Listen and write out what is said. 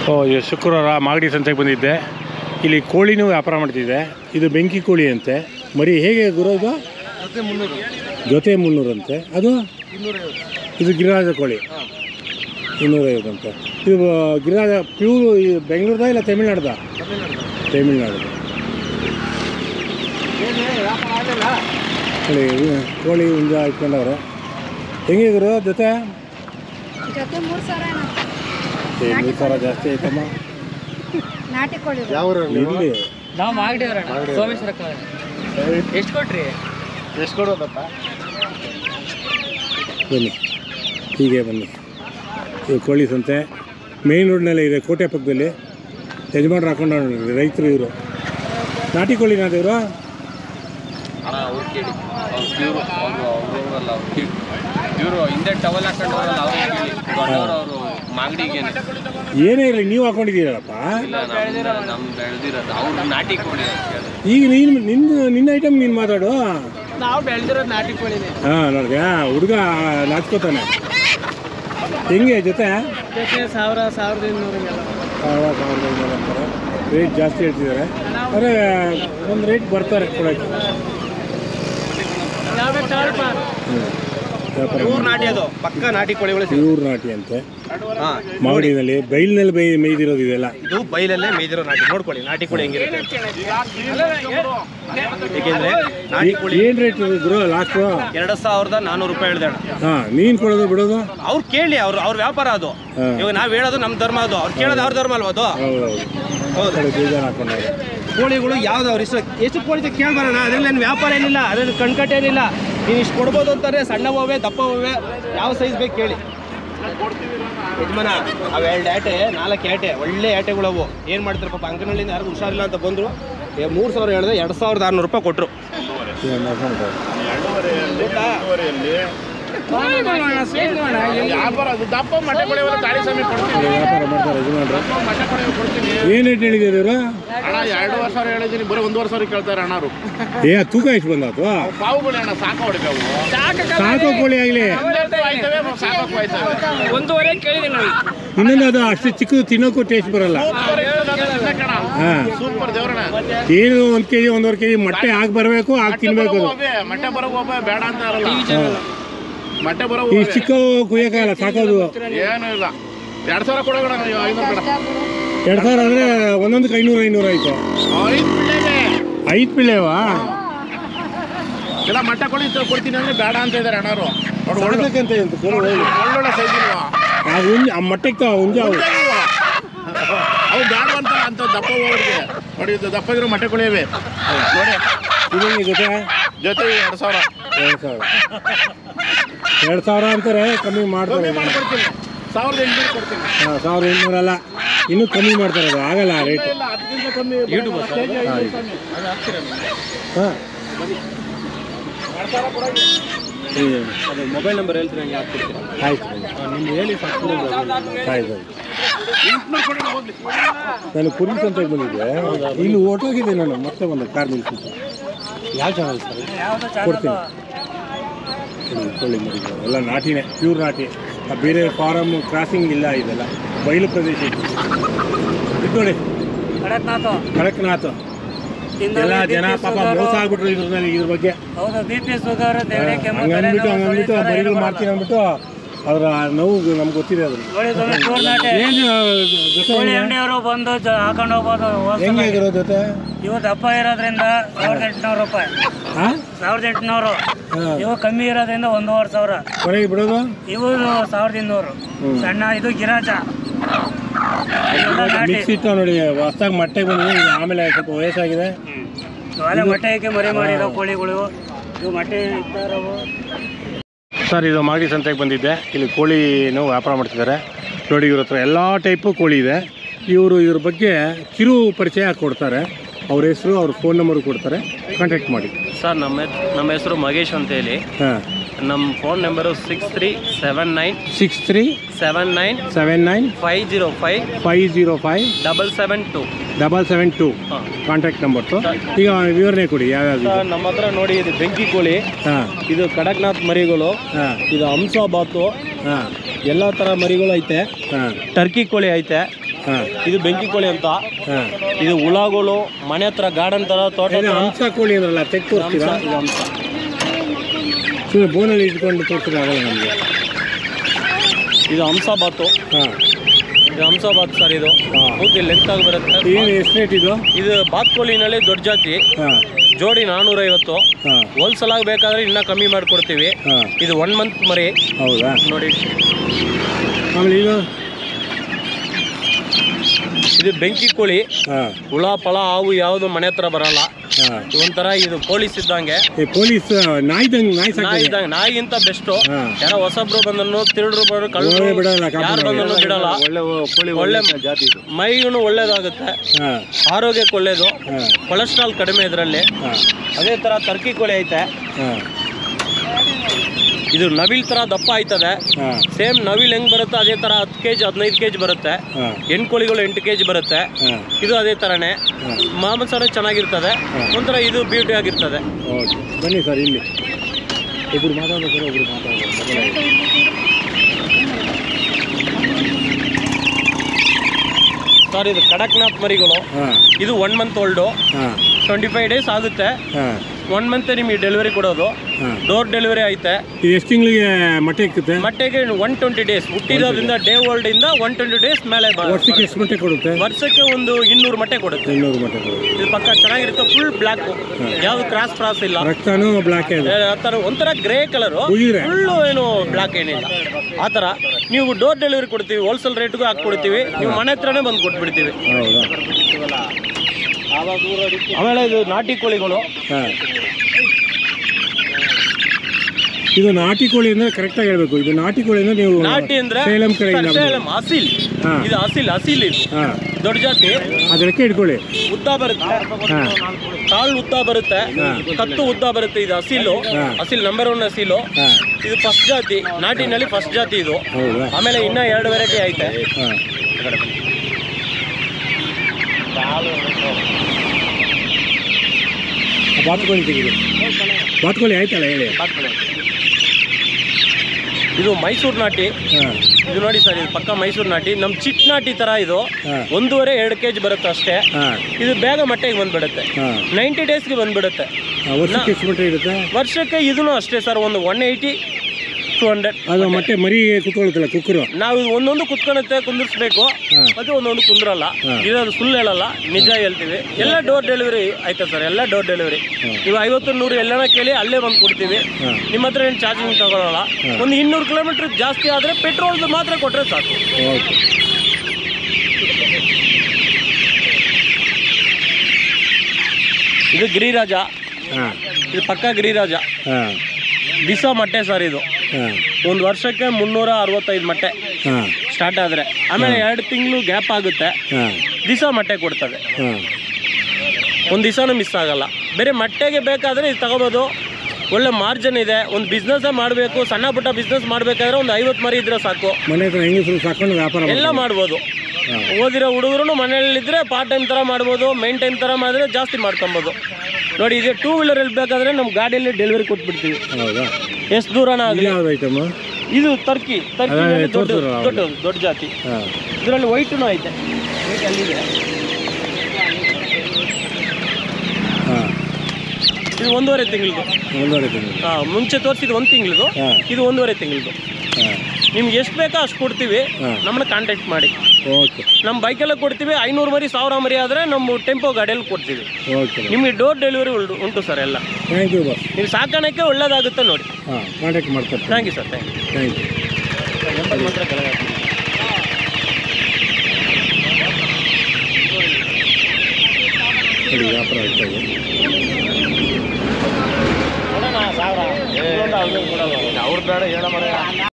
ಓ ಇದು ಶುಕ್ರವಾರ ಮಾಗಡಿ ಸಂತೆಗೆ ಬಂದಿದ್ದೆ ಇಲ್ಲಿ ಕೋಳಿನೂ ವ್ಯಾಪಾರ ಮಾಡ್ತಿದ್ದೆ ಇದು ಬೆಂಕಿ ಕೋಳಿ ಅಂತೆ ಮರಿ ಹೇಗೆ ಗುರು ಇದು ಮತ್ತೆ ಮುನ್ನೂರು ಜೊತೆ ಮುನ್ನೂರಂತೆ ಅದು ಇನ್ನೂರೈವತ್ತು ಇದು ಗಿರಿರಾಜ ಕೋಳಿ ಇನ್ನೂರೈವತ್ತಂತೆ ಇದು ಗಿರಿರಾಜ ಪ್ಯೂರ್ ಬೆಂಗಳೂರದ ಇಲ್ಲ ತಮಿಳ್ನಾಡ್ದ ತಮಿಳ್ನಾಡು ತಮಿಳ್ನಾಡು ಏನು ವ್ಯಾಪಾರ ಆಗಲಿಲ್ಲ ಕೋಳಿ ಕೋಳಿ ಹುಂಜ ಇಟ್ಕೊಂಡವ್ರೆ ಹೆಂಗೆ ಗುರು ಜೊತೆ ಜೊತೆ ಮೂರು ಸಾವಿರ ಅಣ್ಣ. ಏ, ಮೂರು ಸಾವಿರ ಜಾಸ್ತಿ ಐತಮ್ಮ ನಾಟಿ ಕೋಳಿ ಯಾವ ಇರಲಿ ನಾವು ಮಾಡಿದೇವ್ರಣ್ಣ ಸೋಮೇಶ್ವರ ಎಷ್ಟು ಕೊಟ್ರಿ ಎಷ್ಟು ಕೊಡೋದಪ್ಪ ಬನ್ನಿ ಹೀಗೆ ಬನ್ನಿ ಇದು ಕೋಳಿ ಸಂತೆ ಮೇನ್ ರೋಡ್ನಲ್ಲೇ ಇದೆ ಕೋಟೆ ಪಕ್ಕದಲ್ಲಿ ಯಜಮಾನ್ರು ಹಾಕೊಂಡು ರೈತರು ಇವರು ನಾಟಿ ಕೋಳಿನ ಇವರು ಅಣ್ಣ ಅವ್ರು ಕೇಳಿ ಅವ್ರು ಪ್ಯೂರು ಅವರು ಅವ್ರಲ್ಲ ಅವ್ರು ಕೇಳಿ ಇವರು ಹಿಂದೆ ಟವಲ್ ಹಾಕೊಂಡವ್ರಲ್ಲ ಅವ್ರು ಕೇಳಿ ದೊಡ್ಡವರು ಅವರು ಮಾಗಡಿಗೇನೆ ಏನೇ ಇರಲಿ ನೀವು ಹಾಕೊಂಡಿದ್ದೀರಲ್ಲಪ್ಪ ಇಲ್ಲ ನಮ್ಮ ನಮ್ಮ ಬೆಳೆದಿರೋದು ಅವ್ರು ನಾಟಿ ಕೋಳಿ ಅಂತ ಕೇಳಿದ್ರು. ಈಗ ನೀನು ನಿಂದು ನಿನ್ನ ಐಟಮ್ ನೀನು ಮಾತಾಡು ನಾವು ಬೆಳೆದಿರೋದು ನಾಟಿ ಕೋಳಿನೇ ಹಾಂ ನೋಡಿದ್ಯಾ ಹುಡುಗ ನಾಚ್ಕೋತಾನೆ ಹೆಂಗೆ ಜೊತೆ ಸಾವಿರ ಸಾವಿರದ ಇನ್ನೂರಿಗೆಲ್ಲ ಸಾವಿರ ಸಾವಿರದ ಐನೂರು ಅಂತಾರೆ ರೇಟ್ ಜಾಸ್ತಿ ಹೇಳ್ತಿದ್ದಾರೆ ಆದರೆ ಒಂದು ರೇಟ್ ಬರ್ತಾರೆ ಕೊಡೋಕ್ಕೆ ಹ್ಞೂ ವ್ಯಾಪಾರ ಪ್ಯೂರ್ ನಾಟಿ ಅದು ಪಕ್ಕ ನಾಟಿ ಕೋಳಿಗಳು ಸಿಗುತ್ತೆ. ಪ್ಯೂರ್ ನಾಟಿ ಅಂತೆ ಹಾ ಮಾಗಡಿನಲ್ಲಿ ಬೈಲಿನಲ್ಲಿ ಬೈ ಮೇಯ್ದಿರೋದು ಇದೆಲ್ಲ ಇದು ಬೈಲಲ್ಲೇ ಮೇಯ್ದಿರೋ ನಾಟಿ ನೋಡ್ಕೊಳ್ಳಿ ನಾಟಿ ಕೋಳಿ ಹೆಂಗಿರುತ್ತೆ ಏಕೆಂದ್ರೆ ನಾಟಿ ಕೋಳಿ ಏನು ರೇಟ್ ಗುರು ಲಾಸ್ಟು ಎರಡು ಸಾವಿರದ ನಾನ್ನೂರು ರೂಪಾಯಿ ಹೇಳ್ದೆ ಅಣ್ಣ ಹಾಂ ನೀನು ಕೊಡೋದು ಬಿಡೋದು ಅವ್ರು ಕೇಳಿ ಅವ್ರು ಅವ್ರ ವ್ಯಾಪಾರ ಅದು ಹಾ. ಇವಾಗ ನಾವ್ ಹೇಳೋದು ನಮ್ಮ ಧರ್ಮ ಅದು ಅವ್ರು ಕೇಳೋದು ಅವ್ರ ಧರ್ಮ ಅಲ್ವಾ ಅದು ಹೌದೌದು ಹೌದು ಕಡೆ ಬೇಜಾರು ಹಾಕೊಂಡಾಗ ಕೋಳಿಗಳು ಯಾವ್ದು ಅವ್ರ ಇಷ್ಟ ಎಷ್ಟು ಕೋಳಿ ಅಂತ ಕೇಳ್ಬಾರಣ ಅದ್ರಲ್ಲಿ ಏನು ವ್ಯಾಪಾರ ಏನಿಲ್ಲ ಅದ್ರಲ್ಲಿ ಕಣ್ಕಟ್ಟೇನಿಲ್ಲ ನೀವು ಇಷ್ಟು ಕೊಡ್ಬೋದು ಅಂತಾರೆ ಸಣ್ಣ ಹೋವೆ ದಪ್ಪ ಹೋವೆ ಯಾವ ಸೈಜ್ ಬೇಕು ಕೇಳಿ ಯಜಮಾನ ಅವು ಎರಡು ಏಟೆ ನಾಲ್ಕು ಏಟೆ ಒಳ್ಳೆ ಏಟೆಗಳು ಅವು ಏನು ಮಾಡ್ತಾರೆ ಪಾಪ ಅಂಕನಹಳ್ಳಿಯಿಂದ ಯಾರಿಗೂ ಹುಷಾರಿಲ್ಲ ಅಂತ ಬಂದರು ಮೂರು ಸಾವಿರ ಹೇಳಿದೆ ಎರಡು ಸಾವಿರದ ಆರುನೂರು ರೂಪಾಯಿ ಕೊಟ್ಟರು ಏನು ಮಾಡ್ಕೊಂಡು ವ್ಯಾಪಾರ ಮಾಡ್ತಾರೆ ಯಜಮಾನ್ರು ಏನು ರೇಟ್ ಹೇಳಿದ್ದೀರಿ ಇವರು ಅಣ್ಣ ಎರಡೂವರೆ ಸಾವಿರ ಹೇಳಿದ್ದೀನಿ ಬರೀ ಒಂದೂವರೆ ಸಾವಿರ ಕೇಳ್ತಾರೆ ಅಣ್ಣರು ಏ ಅದು ತೂಕ ಎಷ್ಟು ಬಂದಾತು ಪಾವುಗಳು ಅಣ್ಣ ಸಾಕ ಹೊಡಿತಾವು ಸಾಕೋ ಕೋಳಿ ಆಗಲಿ ಆಯ್ತವೆ ಸಾಕಕ್ಕೂ ಆಯ್ತವೆ ಒಂದೂವರೆ ಕೇಳಿದೆ ನಾವು ಇನ್ನೊಂದು ಅದು ಅಷ್ಟು ಚಿಕ್ಕದು ತಿನ್ನೋಕ್ಕೂ ಟೇಸ್ಟ್ ಬರಲ್ಲ ಹಾಂ ಸೂಪರ್ ದೇವ್ರಣ್ಣ ಏನು ಒಂದು ಕೆ ಜಿ ಒಂದೂವರೆ ಕೆ ಜಿ ಮೊಟ್ಟೆ ಆಗಿ ಬರಬೇಕು ಆಗಿ ತಿನ್ಬೇಕು ಅದು ಒಬ್ಬೆ ಮೊಟ್ಟೆ ಬರೋ ಒಬ್ಬ ಬೇಡ ಅಂತ ಇರಲ್ಲ ಮೊಟ್ಟೆ ಬರೋ ಈ ಚಿಕ್ಕ ಕುಯ್ಯಕ್ಕಾಗಲ್ಲ ಸಾಕೋದು ಏನು ಇಲ್ಲ ಎರಡ್ ಸಾವಿರ ಕೊಡೋಣ ಐನೂರು ಕಡ ಎರಡು ಸಾವಿರ ಅಂದರೆ ಒಂದೊಂದಕ್ಕೆ ಐನೂರು ಐನೂರು ಆಯಿತು ಐದು ಪಿಳ್ಳೆವೆ ಐದು ಪಿಳ್ಳೆವಾ ಇಲ್ಲ ಮೊಟ್ಟೆ ಕೊಡಿ ಕೊಡ್ತೀನಿ ಅಂದ್ರೆ ಬೇಡ ಅಂತ ಇದಾರೆ ಅಣ್ಣರು ನೋಡಿ ಒಳ್ಳೆ ಸಾಕಕ್ಕಂತ ಅಂತ ಕೋಳಿ ಹೋಗ್ಲಿ. ಒಳ್ಳೊಳ್ಳೆ ಸೈಜ್ ಇಲ್ವಾ ಆ ಹುಂಜ ಆ ಮೊಟ್ಟೆಗೆ ಹುಂಜ ಅವು ಅವು ಬೇಡ ಅಂತ ಅಂತ ದಪ್ಪ ಹೋಗೋರಿಗೆ ನೋಡಿ ಇದು ದಪ್ಪ ಇರೋ ಮೊಟ್ಟೆ ಕೊಳಿಯವೆ ನೋಡಿ ಇದು ಹೆಂಗೆ ಜೊತೆ ಜೊತೆ ಎರಡು ಸಾವಿರ ಎರಡು ಸಾವಿರ ಎರಡು ಸಾವಿರ ಅಂತಾರೆ ಕಮ್ಮಿ ಮಾಡ್ತಾರೆ ಕಮ್ಮಿ ಮಾಡ್ಕೊಡ್ತೀನಿ ಸಾವಿರದ ಎಂಟುನೂರು ಕೊಡ್ತೀನಿ ಹಾಂ ಸಾವಿರದ ಎಂಟುನೂರಲ್ಲ ಇನ್ನೂ ಕಮ್ಮಿ ಮಾಡ್ತಾರೆ ಅದು ಆಗಲ್ಲ ರೇಟ್ ಇಲ್ಲ ಅದಕ್ಕಿಂತ ಕಮ್ಮಿ ಯೂಟ್ಯೂಬ್ ಹಾಂ ಅದು ಮೊಬೈಲ್ ನಂಬರ್ ಹೇಳ್ತೀನಿ ಹಂಗೆ ಹಾಕ್ಕೊಡ್ತೀನಿ ಆಯ್ತು ನಿಮ್ಗೆ ಹೇಳಿ ಫಸ್ಟ್ ಆಯ್ತು ನಾನು ಕುರಿ ಸಂತೆಗೆ ಬಂದಿದ್ದೆ ಇಲ್ಲಿ ಹೊರ್ಟೋಗಿದ್ದೆ ನಾನು ಮತ್ತೆ ಒಂದು ಕಾರ್ ನಿಲ್ಸಿದ್ದೆ ಯಾವ ಚಾನಲ್ ಸರ್ ಕೊಡ್ತೀನಿ ಕೊಡಿ, ಕೊಳ್ಳಿ ಮರಿಗಳು ಎಲ್ಲ ನಾಟಿನೇ ಪ್ಯೂರ್ ನಾಟಿ ಆ ಬೇರೆ ಫಾರಮ್ ಕ್ರಾಸಿಂಗ್ ಇಲ್ಲ ಇದೆಲ್ಲ ಬಯಲು ಪ್ರದೇಶ ಇದು ಇದು ನೋಡಿ ಕಡಕ್ನಾಥ್ ಕಡಕ್ನಾಥ್ ಎಲ್ಲ ಜನ ಪಾಪ ಮೋಸ ಆಗ್ಬಿಟ್ರು ಇದ್ರಲ್ಲಿ ಇದ್ರ ಬಗ್ಗೆ ಹೌದು ಬಿ ಪಿ ಶುಗರ್ ನೆಗಡಿ ಕೆಮ್ಮು ಹಂಗನ್ಬಿಟ್ಟು ಹಂಗನ್ಬಿಟ್ಟು ಮರಿಗಳು ಮಾಡ್ತೀನಿ ಅಂದ್ಬಿಟ್ಟು ಅದರ ನೋವು ನಮ್ಗೆ ಗೊತ್ತಿದೆ ಅದ್ರಲ್ಲಿ ಏನು ಜೊತೆ ಕೋಳಿ ಹೆಂಗೆ? ಅಂಗಡಿಯವರು ಬಂದು ಜ- ಹಾಕೊಂಡು ಹೋಗ್ಬೋದು ಹೆಂಗೆ ಇರೋ ಜೊತೆ ಇವು ದಪ್ಪ ಇರೋದ್ರಿಂದ ಸಾವಿರದ ಎಂಟುನೂರು ರೂಪಾಯಿ ಹಾಂ ಸಾವಿರದ ಎಂಟುನೂರು ಹಾಂ ಇವು ಕಮ್ಮಿ ಇರೋದ್ರಿಂದ ಒಂದೂವರೆ ಸಾವಿರ ಕೊನೆಗೆ ಬಿಡೋದು ಇವು ಸಾವಿರದ ಇನ್ನೂರು ಹ್ಮ್. ಸಣ್ಣ ಇದು ಗಿರಾಜ ಇವೆಲ್ಲ ನಾಟಿ ಮಿಕ್ಸ್ ಇಟ್ಟು ನೋಡಿ ಹೊಸ್ದಾಗಿ ಮೊಟ್ಟೆಗೆ ಬಂದಿದೆ ಇದು ಆಮೇಲೆ ಸ್ವಲ್ಪ ವಯಸ್ಸಾಗಿದೆ ಅಲ್ಲೇ ಮೊಟ್ಟೆ ಹಾಕಿ ಮರಿ ಮಾಡಿರೋ ಕೋಳಿಗಳು ಇವು ಮೊಟ್ಟೆ ಇಕ್ತಾ ಇರೋವು ಸರ್ ಇದು ಮಾಗಡಿ ಸಂತೆಗೆ ಬಂದಿದ್ದೆ ಇಲ್ಲಿ ಕೋಳಿನೂ ವ್ಯಾಪಾರ ಮಾಡ್ತಿದ್ದಾರೆ ನೋಡಿ ಇವ್ರ ಹತ್ರ ಎಲ್ಲ ಟೈಪು ಕೋಳಿ ಇದೆ ಇವರು ಇದ್ರ ಬಗ್ಗೆ ಕಿರು ಪರಿಚಯ ಕೊಡ್ತಾರೆ ಅವ್ರ ಹೆಸರು ಅವ್ರ ಫೋನ್ ನಂಬರ್ ಕೊಡ್ತಾರೆ ಕಾಂಟ್ಯಾಕ್ಟ್ ಮಾಡಿ ಸರ್ ನಮ್ಮ ನಮ್ಮ ಹೆಸರು ಮಗೇಶ್ ಅಂತ ಹೇಳಿ ಹಾಂ ನಮ್ಮ phone number six three seven nine six three seven nine seven nine five zero five five zero five double seven two double seven two ಹಾಂ ಕಾಂಟ್ಯಾಕ್ಟ್ ನಂಬರ್ಸು ಈಗ ವಿವರಣೆ ಕೊಡಿ ಯಾವ್ಯಾವುದು ಸರ್ ನಮ್ಮ ಹತ್ರ ನೋಡಿ ಇದು ಬೆಂಕಿ ಕೋಳಿ ಹಾಂ ಇದು ಕಡಕ್ನಾಥ್ ಮರಿಗಳು ಹಾಂ ಇದು ಹಂಸ ಬಾತು ಹಾಂ ಎಲ್ಲ ಥರ ಮರಿಗಳು ಐತೆ ಹಾಂ ಟರ್ಕಿ ಕೋಳಿ ಐತೆ ಹಾಂ ಇದು ಬೆಂಕಿ ಕೋಳಿ ಅಂತ ಹಾಂ ಇದು ಹುಳಗಳು ಮನೆ ಹತ್ರ ಗಾರ್ಡನ್ ತರ ತೋಟ ಏನು ತರ ಹಂಸ ಕೋಳಿ ಅಂದ್ರಲ್ಲ ತೆಗ್ ತೋರಿಸ್ತೀರಾ ಹಂಸ, ಇದು ಹಂಸ. ಸುಮ್ಮನೆ ಬೋನಲ್ಲಿ ಇಟ್ಕೊಂಡು ತೋರಿಸಿದ್ರೆ ಆಗಲ್ಲ ನಮಗೆ ಇದು ಹಂಸ ಬಾತು ಹಾಂ ಇದು ಹಂಸ ಬಾತ್ ಸರ್ ಇದು ಹಾ. ಪೂರ್ತಿ ಲೆಂತ್ ಆಗಿ ಬರುತ್ತೆ ಏನು ಎಷ್ಟು ರೇಟ್ ಇದು ಇದು ಬಾತ್ ಕೋಳಿನಲ್ಲಿ ದೊಡ್ಡ ಜಾತಿ ಹಾಂ ಜೋಡಿ ನಾನೂರೈವತ್ತು ಹಾಂ ಹೋಲ್ಸೇಲ್ ಆಗಿ ಬೇಕಾದ್ರೆ ಇನ್ನೂ ಕಮ್ಮಿ ಮಾಡಿಕೊಡ್ತೀವಿ ಹಾಂ ಇದು ಒನ್ ಮಂತ್ ಮರಿ ಹೌದಾ ನೋಡಿ ಆಮೇಲೆ ಇದು ಇದು ಬೆಂಕಿ ಕೋಳಿ ಹಾಂ ಹುಳ ಫಳ ಹಾವು ಯಾವುದು ಮನೆ ಹತ್ರ ಬರಲ್ಲ ಹಾಂ ಒಂಥರ ಇದು ಪೊಲೀಸ್ ಇದ್ದಂಗೆ ಈ ಪೊಲೀಸ್ ನಾಯ್ದಂಗೆ ನಾಯಿ ನಾಯಿ ಸಾಕಿದೆ ಇದ್ದಂಗೆ ನಾಯಿಗಿಂತ ಬೆಸ್ಟ್ ಹಾಂ ಯಾರೋ ಹೊಸಬ್ರು ಬಂದ್ರು ತಿರುಡ್ರು ಬರೋ ಕಳ್ಳರು ಓಡೇ ಬಿಡಲ್ಲ, ಕಾಪಾಡಲ್ಲ. ಯಾರು ಬಂದ್ರು ಬಿಡಲ್ಲ ಒಳ್ಳೆ ಮೈಗೂ ಒಳ್ಳೇದಾಗುತ್ತೆ ಹಾಂ ಆರೋಗ್ಯಕ್ಕೆ ಒಳ್ಳೇದು ಹಾಂ ಕೊಲೆಸ್ಟ್ರಾಲ್ ಕಡಿಮೆ ಇದರಲ್ಲಿ ಹಾಂ ಅದೇ ತರ ಟರ್ಕಿ ಕೋಳಿ ಐತೆ ಹಾಂ ಇದು ನವಿಲ್ ತರ ದಪ್ಪ ಆಯ್ತದೆ ಹಾಂ ಸೇಮ್ ನವಿಲ್ ಹೆಂಗ್ ಬರುತ್ತೋ ಅದೇ ತರ ಹತ್ತು ಕೆಜಿ ಹದಿನೈದು ಕೆಜಿ ಬರುತ್ತೆ ಹಾಂ ಹೆಣ್ಣು ಕೋಳಿಗಳು ಎಂಟು ಕೆಜಿ ಬರುತ್ತೆ ಹಾಂ ಇದು ಅದೇ ತರನೇ ಹಾಂ ಮಾಂಸಾರ ಚೆನ್ನಾಗಿರ್ತದೆ ಒಂಥರ ಇದು ಬ್ಯೂಟಿ ಆಗಿರ್ತದೆ ಓಕೆ ಬನ್ನಿ ಸರ್ ಇಲ್ಲಿ ಒಬ್ರು ಮಾತಾಡ್ಬೇಕಾದ್ರೆ ಒಬ್ರು ಮಾತಾಡ್ಬೇಕು ಸರ್ ಇದು ಕಡಕ್ನಾಥ್ ಮರಿಗಳು ಹಾಂ ಇದು ಒನ್ ಮಂತ್ ಓಲ್ಡು ಹಾಂ ಟ್ವೆಂಟಿ ಫೈವ್ ಡೇಸ್ ಆಗುತ್ತೆ ಹಾಂ ಒನ್ ಮಂತ್ ನಿಮಗೆ ಡೆಲಿವರಿ ಕೊಡೋದು ಹಾಂ ಡೋರ್ ಡೆಲಿವರಿ ಐತೆ ಇದು ಎಷ್ಟು ತಿಂಗಳಿಗೆ ಮೊಟ್ಟೆ ಇಕ್ಕುತ್ತೆ ಮೊಟ್ಟೆಗೆ ಒನ್ ಟ್ವೆಂಟಿ ಡೇಸ್ ಹುಟ್ಟಿರೋದ್ರಿಂದ ಡೇ ಓಲ್ಡ್ ಇಂದ ಒನ್ ಟ್ವೆಂಟಿ ಡೇಸ್ ಮೇಲೆ ಬ- ವರ್ಷಕ್ಕೆ ಎಷ್ಟು ಮೊಟ್ಟೆ ಕೊಡುತ್ತೆ ವರ್ಷಕ್ಕೆ ಒಂದು ಇನ್ನೂರು ಮೊಟ್ಟೆ ಕೊಡುತ್ತೆ ಇನ್ನೂರು ಮೊಟ್ಟೆ ಕೊಡುತ್ತೆ ಇದು ಪಕ್ಕ ಚೆನ್ನಾಗಿರುತ್ತೆ ಫುಲ್ ಬ್ಲ್ಯಾಕ್ ಯಾವ್ದು ಕ್ರಾಸ್ ಕ್ರಾಸ್ ಇಲ್ಲ ರಕ್ತನೂ ಬ್ಲ್ಯಾಕ್ ಇದೆ ಏ, ಆ ಥರ ಒಂಥರ ಗ್ರೇ ಕಲರು ಉಳಿದ್ರೆ ಫುಲ್ಲು ಏನು ಬ್ಲ್ಯಾಕ್ ಏನಿಲ್ಲ ಆ ಥರ ನೀವು ಡೋರ್ ಡೆಲಿವರಿ ಕೊಡ್ತೀವಿ ಹೋಲ್ಸೇಲ್ ರೇಟ್ಗೂ ಹಾಕ್ಕೊಡ್ತೀವಿ ನೀವು ಮನೆ ಹತ್ರನೇ ಬಂದು ಕೊಟ್ಬಿಡ್ತೀವಿ ಹೌದಾ ಆಮೇಲೆ ಇದು ನಾಟಿ ಕೋಳಿಗಳು ಹಾಂ ಇದು ನಾಟಿ ಕೋಳಿ ಅಂದ್ರೆ ಕರೆಕ್ಟಾಗಿ ಹೇಳ್ಬೇಕು ಇದು ನಾಟಿ ಕೋಳಿ ಅಂದ್ರೆ ನೀವು ನಾಟಿ ಅಂದ್ರೆ ಸೇಲಂ ಕಡೆಯಿಂದ ಸೇಲಂ ಅಸಿಲ್ ಹಾ. ಇದು ಅಸಿಲ್ ಅಸಿಲ್ ಇದು ಹಾಂ ದೊಡ್ಡ ಜಾತಿ ಅದಕ್ಕೆ ಇಟ್ಕೊಳ್ಳಿ ಉದ್ದ ಬರುತ್ತೆ ಹಾಂ ಕಾಳು ಉದ್ದ ಬರುತ್ತೆ ಹಾ. ಕತ್ತು ಉದ್ದ ಬರುತ್ತೆ ಇದು ಅಸಿಲು ಹಾ. ಅಸಿಲ್ ನಂಬರ್ ಒನ್ ಅಸಿಲು ಹಾಂ ಇದು ಫಸ್ಟ್ ಜಾತಿ ನಾಟಿನಲ್ಲಿ ಫಸ್ಟ್ ಜಾತಿ ಇದು ಹೌದಾ ಆಮೇಲೆ ಇನ್ನ ಎರಡು ವೆರೈಟಿ ಐತೆ ಹಾಂ ಬಾತುಕೋಳಿ ತೆಗೀರಿ ಬಾತುಕೋಳಿ ಆಯ್ತಲ್ಲ ಹೇಳಿ ಇದು ಮೈಸೂರು ನಾಟಿ ಹಾಂ ಇದು ನೋಡಿ ಸರ್ ಇದು ಪಕ್ಕ ಮೈಸೂರು ನಾಟಿ ನಮ್ಮ ಚಿಕ್ಕ ನಾಟಿ ತರ ಇದು ಹಾಂ ಒಂದೂವರೆ ಎರಡು ಕೆಜಿ ಬರುತ್ತೆ ಅಷ್ಟೇ ಹಾಂ ಇದು ಬೇಗ ಮಟ್ಟೆಗೆ ಬಂದ್ಬಿಡುತ್ತೆ ಹಾಂ ನೈಂಟಿ ಡೇಸ್ಗೆ ಬಂದ್ಬಿಡುತ್ತೆ ವರ್ಷಕ್ಕೆ ಎಷ್ಟು ಮೊಟ್ಟೆ ಇರುತ್ತೆ ವರ್ಷಕ್ಕೆ ಇದೂ ಅಷ್ಟೇ ಸರ್ ಒಂದು ಒನ್ ಏಯ್ಟಿ ಟು ಹಂಡ್ರೆಡ್ ಅದು ಮೊಟ್ಟೆ ಮರಿ ಕುತ್ಕೊಳುತ್ತಲ್ಲ ಕುಕ್ಕರು ನಾವು ಇದು ಒಂದೊಂದು ಕುತ್ಕೊಳುತ್ತೆ ಕುಂದಿರ್ಸ್ಬೇಕು ಹಾಂ ಮತ್ತೆ ಒಂದೊಂದು ಕುಂದ್ರಲ್ಲ ಹಾ. ಇರೋದು ಸುಳ್ಳು ಹೇಳಲ್ಲ ನಿಜ ಹೇಳ್ತೀವಿ ಎಲ್ಲ ಡೋರ್ ಡೆಲಿವರಿ ಆಯ್ತಾ ಸರ್ ಎಲ್ಲ ಡೋರ್ ಡೆಲಿವರಿ ನೀವು ಐವತ್ತು ನೂರು ಎಲ್ಲನ ಕೇಳಿ ಅಲ್ಲೇ ಬಂದು ಕೊಡ್ತೀವಿ ಹಾಂ ನಿಮ್ಮ ಹತ್ರ ಏನು ಚಾರ್ಜಿಂಗ್ ತಗೊಳ್ಳಲ್ಲ ಒಂದು ಇನ್ನೂರು ಕಿಲೋಮೀಟರ್ ಜಾಸ್ತಿ ಆದರೆ ಪೆಟ್ರೋಲ್ದು ಮಾತ್ರ ಕೊಟ್ಟರೆ ಸಾಕು ಓಕೆ ಇದು ಗಿರಿರಾಜ ಹಾಂ ಇದು ಪಕ್ಕ ಗಿರಿರಾಜ ಹಾಂ ದಿಸ ಮೊಟ್ಟೆ ಸರ್ ಇದು ಹಾಂ ಒಂದು ವರ್ಷಕ್ಕೆ ಮುನ್ನೂರ ಅರವತ್ತೈದು ಮೊಟ್ಟೆ ಹಾಂ ಸ್ಟಾರ್ಟ್ ಆದರೆ ಆಮೇಲೆ ಎರಡು ತಿಂಗಳು ಗ್ಯಾಪ್ ಆಗುತ್ತೆ ಹಾಂ ದಿಸ ಮೊಟ್ಟೆ ಕೊಡ್ತದೆ ಹಾಂ ಒಂದು ದಿವಸನೂ ಮಿಸ್ ಆಗಲ್ಲ ಬೇರೆ ಮೊಟ್ಟೆಗೆ ಬೇಕಾದರೆ ಇದು ತಗೋಬೋದು ಒಳ್ಳೆ ಮಾರ್ಜಿನ್ ಇದೆ ಒಂದು ಬಿಸ್ನೆಸ್ಸೇ ಮಾಡಬೇಕು ಸಣ್ಣ ಪುಟ್ಟ ಬಿಸ್ನೆಸ್ ಮಾಡಬೇಕಾದ್ರೆ ಒಂದು ಐವತ್ತು ಮರಿ ಇದ್ರೆ ಸಾಕು ಮನೆ ಹತ್ರ ಹೆಂಗಸರು ಸಾಕೊಂಡು ವ್ಯಾಪಾರ ಎಲ್ಲ ಮಾಡ್ಬೋದು ಹಾಂ ಓದಿರೋ ಹುಡುಗರು ಮನೆಯಲ್ಲಿದ್ದರೆ ಪಾರ್ಟ್ ಟೈಮ್ ಥರ ಮಾಡ್ಬೋದು ಮೈನ್ ಟೈಮ್ ಥರ ಮಾಡಿದ್ರೆ ಜಾಸ್ತಿ ಮಾಡ್ಕೊಬೋದು ನೋಡಿ ಇದೆ ಟೂ ವೀಲರಲ್ಲಿ ಬೇಕಾದರೆ ನಮ್ಮ ಗಾಡಿಯಲ್ಲಿ ಡೆಲಿವರಿ ಕೊಟ್ಬಿಡ್ತೀವಿ ಹೌದಾ ಎಷ್ಟು ದೂರನ ಇದು ಆಗಲಿ ಯಾವ್ದು ಐಟಮು ಇದು ಟರ್ಕಿ ಟರ್ಕಿ ಅದೇ ದೊಡ್ಡ ತೋರ್ಸಿದ್ರು ಅವ್ರು. ದೊಡ್ಡ ದೊಡ್ಡ ಜಾತಿ ಹಾಂ ಇದರಲ್ಲಿ ವೈಟುನೂ ಐತೆ ವೈಟ್ ಅಲ್ಲಿದೆ ಹಾಂ ಇದು ಒಂದೂವರೆ ತಿಂಗಳದು ಒಂದೂವರೆ ತಿಂಗಳು ಹಾಂ ಮುಂಚೆ ತೋರಿಸಿದ್ದು ಒಂದು ತಿಂಗಳದು ಹಾಂ ಇದು ಒಂದೂವರೆ ತಿಂಗಳದು ಹಾಂ ನಿಮ್ಗೆ ಎಷ್ಟು ಬೇಕೋ ಅಷ್ಟು ಕೊಡ್ತೀವಿ ಹಾಂ. ನಮ್ಮನ್ನ ಕಾಂಟ್ಯಾಕ್ಟ್ ಮಾಡಿ ಓಕೆ ನಮ್ಮ ಬೈಕೆಲ್ಲ ಕೊಡ್ತೀವಿ ಐನೂರು ಮರಿ ಸಾವಿರ ಮರಿ ಆದರೆ ನಮ್ಮ ಟೆಂಪೋ ಗಾಡಿಯಲ್ಲಿ ಕೊಡ್ತೀವಿ ಓಕೆ ನಿಮಗೆ ಡೋರ್ ಡೆಲಿವರಿ ಉಂಟು ಸರ್ ಎಲ್ಲ ಥ್ಯಾಂಕ್ ಯು ಬಾಸ್ ನೀವು ಸಾಕಾಣಕ್ಕೆ ಒಳ್ಳೇದಾಗುತ್ತೆ ನೋಡಿ ಹಾಂ ಕಾಂಟ್ಯಾಕ್ಟ್ ಮಾಡ್ತಾರೆ thank you sir thank you thank you ಎಂಬತ್ತು ಮಾತ್ರ ಕೆಳಗೆ ಹಾಕಿ. ನೋಡಿ ವ್ಯಾಪಾರ ಆಗ್ತಾ ಇದೆ ಕೊಡೋಣ ಸಾವಿರ ಅವ್ರು ಬೇಡ ಹೇಳ